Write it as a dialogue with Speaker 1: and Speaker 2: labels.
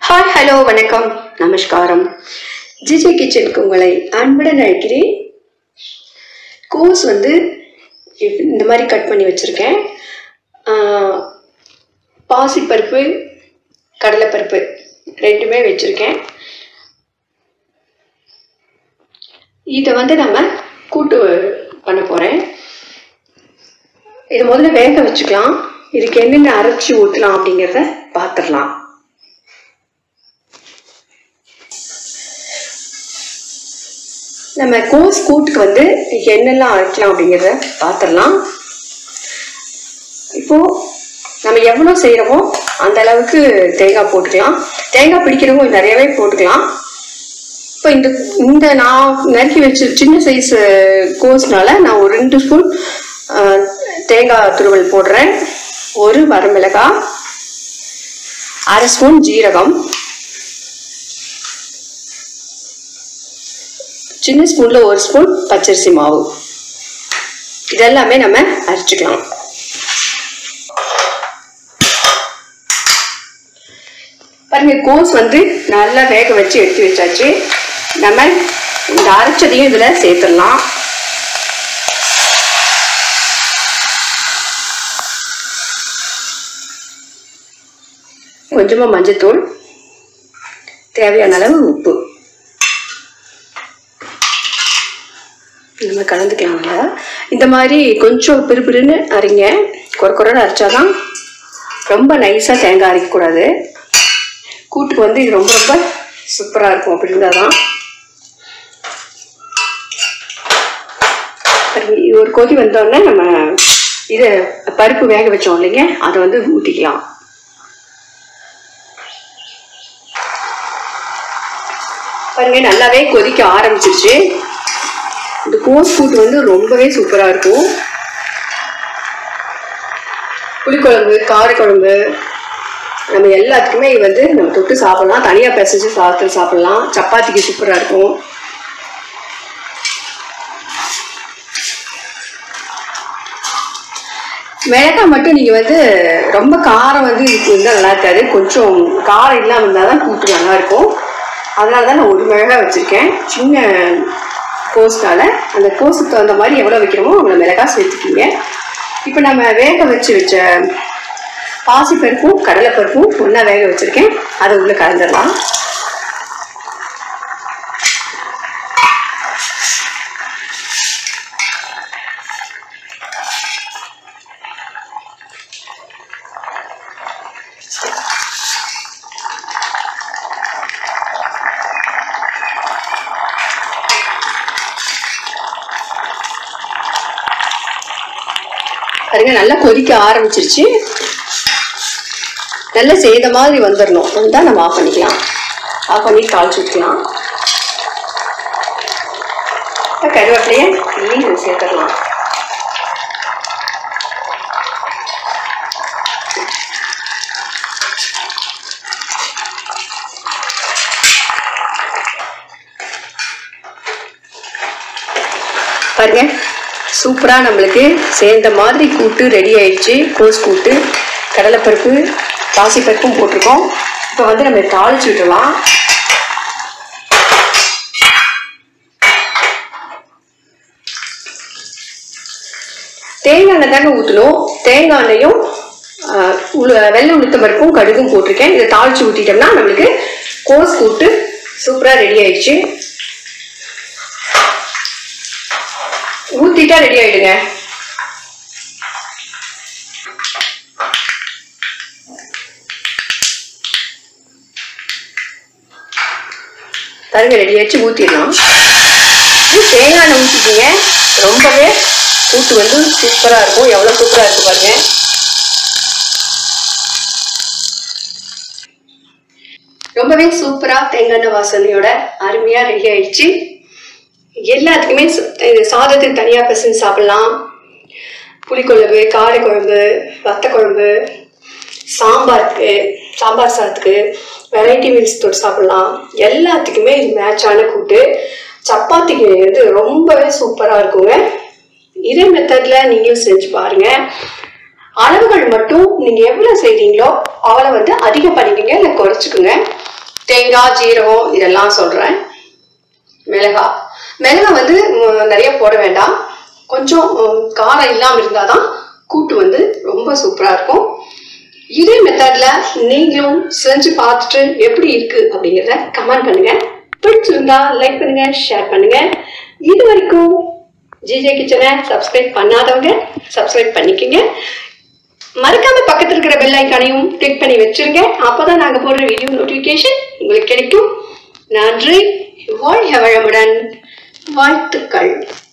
Speaker 1: hi hello வணக்கம் நமஸ்காரம் GJ கிச்சனுக்கு உங்களை அன்புடன் அழைக்கிறேன் கோஸ் வந்து இப்- இந்த மாதிரி கட் பண்ணி வச்சுருக்கேன் பாசிப்பருப்பு கடலைப்பருப்பு ரெண்டுமே வச்சுருக்கேன் இதை வந்து நம்ம கூட்டு பண்ண போகிறேன் இதை முதல்ல வேக வச்சுக்கலாம் இதுக்கு என்னென்ன அரைச்சி ஊற்றலாம் அப்படிங்கிறத பார்த்துடலாம் நம்ம கோஸ் கூட்டுக்கு வந்து என்னெல்லாம் அரைக்கலாம் அப்படிங்கிறத பார்த்துடலாம் இப்போ நம்ம எவ்வளோ செய்கிறோமோ அந்த அளவுக்கு தேங்காய் போட்டுக்கலாம் தேங்காய் பிடிக்கிறவங்க கொஞ்சம் நிறையவே போட்டுக்கலாம் இப்போ இந்த இந்த நான் நறுக்கி வச்சு சின்ன சைஸ் கோஸ்னால நான் ஒரு ரெண்டு ஸ்பூன் அஹ், தேங்காய் துருவல் போடுறேன் ஒரு வரமிளகாய் அரை ஸ்பூன் ஜீரகம் சின்ன ஸ்பூன்ல ஒரு ஸ்பூன் பச்சரிசி மாவு இதெல்லாமே நம்ம அரைச்சிக்கலாம் பாருங்க கோஸ் வந்து நல்லா வேக வச்சு எடுத்து வச்சாச்சு நம்ம இந்த அரைச்சதையும் இதுல சேர்த்துடலாம் கொஞ்சமா மஞ்சத்தூள் தேவையான அளவு உப்பு நம்ம கலந்துக்கலாம்ல இந்த மாதிரி கொஞ்சம் பிறுபிறுன்னு அரைங்க குறை குறைன்னு அரைச்சாதான் ரொம்ப நைஸாக தேங்காய் அரைக்கக்கூடாது கூட்டுக்கு வந்து இது ரொம்ப ரொம்ப சூப்பராக இருக்கும் அப்படி இருந்தால் தான் இது ஒரு கொதி வந்தோடனே நம்ம இது பருப்பு வேக வச்சோம் இல்லைங்க அதை வந்து ஊற்றிக்கலாம் பாருங்க நல்லாவே கொதிக்க ஆரம்பிச்சிருச்சு இந்த கோஸ் கூட்டு வந்து ரொம்பவே சூப்பராக இருக்கும் புளிக்குழம்பு காரக்குழம்பு நம்ம எல்லாத்துக்குமே இது வந்து நம்ம தொட்டு சாப்பிடலாம் தனியாக பிசைஞ்சு சாப்பிட்டு சாப்பிடலாம் சப்பாத்திக்கு சூப்பராக இருக்கும் மிளகாய் மட்டும் நீங்கள் வந்து ரொம்ப காரம் வந்து இதுக்கு இருந்தால் நல்லா இருக்காது கொஞ்சம் காரம் இல்லாமல் இருந்தால் தான் கூட்டு நல்லா இருக்கும் அதனால தான் நான் ஒரு மிளகாய் வச்சுருக்கேன் சின்ன கோஸ்னால அந்த கோஸுக்கு தகுந்த மாதிரி எவ்வளோ வைக்கிறோமோ அவ்வளோ மிளகாய் சேர்த்துக்கிங்க இப்போ நம்ம வேக வச்சு வச்ச பாசிப்பருப்பும் கடலைப்பருப்பும் ஒன்றா வேக வச்சுருக்கேன் அதை உள்ளே கலந்துடலாம் பாருங்க நல்லா கொதிக்க ஆரம்பிச்சிருச்சு நல்லா செய்த மாதிரி வந்துடணும் வந்தால் நம்ம ஆஃப் பண்ணிக்கலாம் ஆஃப் பண்ணி தாளிச்சு ஊற்றிக்கலாம் கருவேப்பிலையே கிள்ளி சேர்த்துடலாம் பாருங்க சூப்பராக நம்மளுக்கு சேர்ந்த மாதிரி கூட்டு ரெடி ஆயிடுச்சு கோஸ் கூட்டு கடலைப்பருப்பு பாசிப்பருப்பும் போட்டிருக்கோம் இப்போ வந்து நம்ம தாளிச்சு விட்டுலாம் தேங்காய் எண்ணெய் தாங்க ஊற்றணும் தேங்காய் எண்ணெயும் ஆஹ், உளு- வெள்ளை உளுத்தம் பருப்பும் கடுகும் போட்டிருக்கேன் இதை தாளிச்சு ஊற்றிட்டோம்னா நம்மளுக்கு கோஸ் கூட்டு சூப்பராக ரெடி ஆயிடுச்சு ஊத்திட்டா ரெடி ஆயிடுங்க பாருங்க ரெடி ஆயிடுச்சு ஊத்திடலாம் இது தேங்காய் எண்ணெய் ஊற்றிக்கிங்க ரொம்பவே கூட்டு வந்து சூப்பராக இருக்கும் எவ்வளோ சூப்பராக இருக்கு பாருங்க ரொம்பவே சூப்பராக தேங்காய் எண்ணெய் வாசனையோட அருமையாக ரெடி ஆயிடுச்சு எல்லாத்துக்குமே சு- இது சாதத்துக்கு தனியாக பிசைஞ்சு சாப்பிடலாம் புளிக்குழம்பு காரக்குழம்பு வத்த குழம்பு சாம்பாருக்கு சாம்பார் சாதத்துக்கு வெரைட்டி மீல்ஸ் தொட்டு சாப்பிடலாம் எல்லாத்துக்குமே இது மேட்சான கூட்டு சப்பாத்திக்கு வந்து ரொம்பவே சூப்பராக இருக்குங்க இதே மெத்தடில் நீங்களும் செஞ்சு பாருங்க அளவுகள் மட்டும் நீங்கள் எவ்வளோ செய்கிறீங்களோ அவளை வந்து அதிகம் பண்ணிக்கங்க இல்லை குறைச்சிக்குங்க தேங்காய் ஜீரகம் இதெல்லாம் சொல்றேன் மிளகா மிளகா வந்து ம், நிறைய போட வேண்டாம் கொஞ்சம் ம், காரம் இல்லாமல் இருந்தால் தான் கூட்டு வந்து ரொம்ப சூப்பராக இருக்கும் இதே மெத்தட்ல நீங்களும் செஞ்சு பார்த்துட்டு எப்படி இருக்கு அப்படிங்கிறத கமெண்ட் பண்ணுங்க பிடிச்சிருந்தா லைக் பண்ணுங்க ஷேர் பண்ணுங்க இது வரைக்கும் ஜிஜே கிச்சனை சப்ஸ்கிரைப் பண்ணாதவங்க சப்ஸ்கிரைப் பண்ணிக்கங்க மறக்காம பக்கத்துல இருக்கிற பெல் ஐக்கானையும் கிளிக் பண்ணி வச்சிருங்க அப்பதான் நாங்க போடுற வீடியோ நோட்டிபிகேஷன் உங்களுக்கு கிடைக்கும் நன்றி வாழ்க வளமுடன் வாழ்த்துக்கள்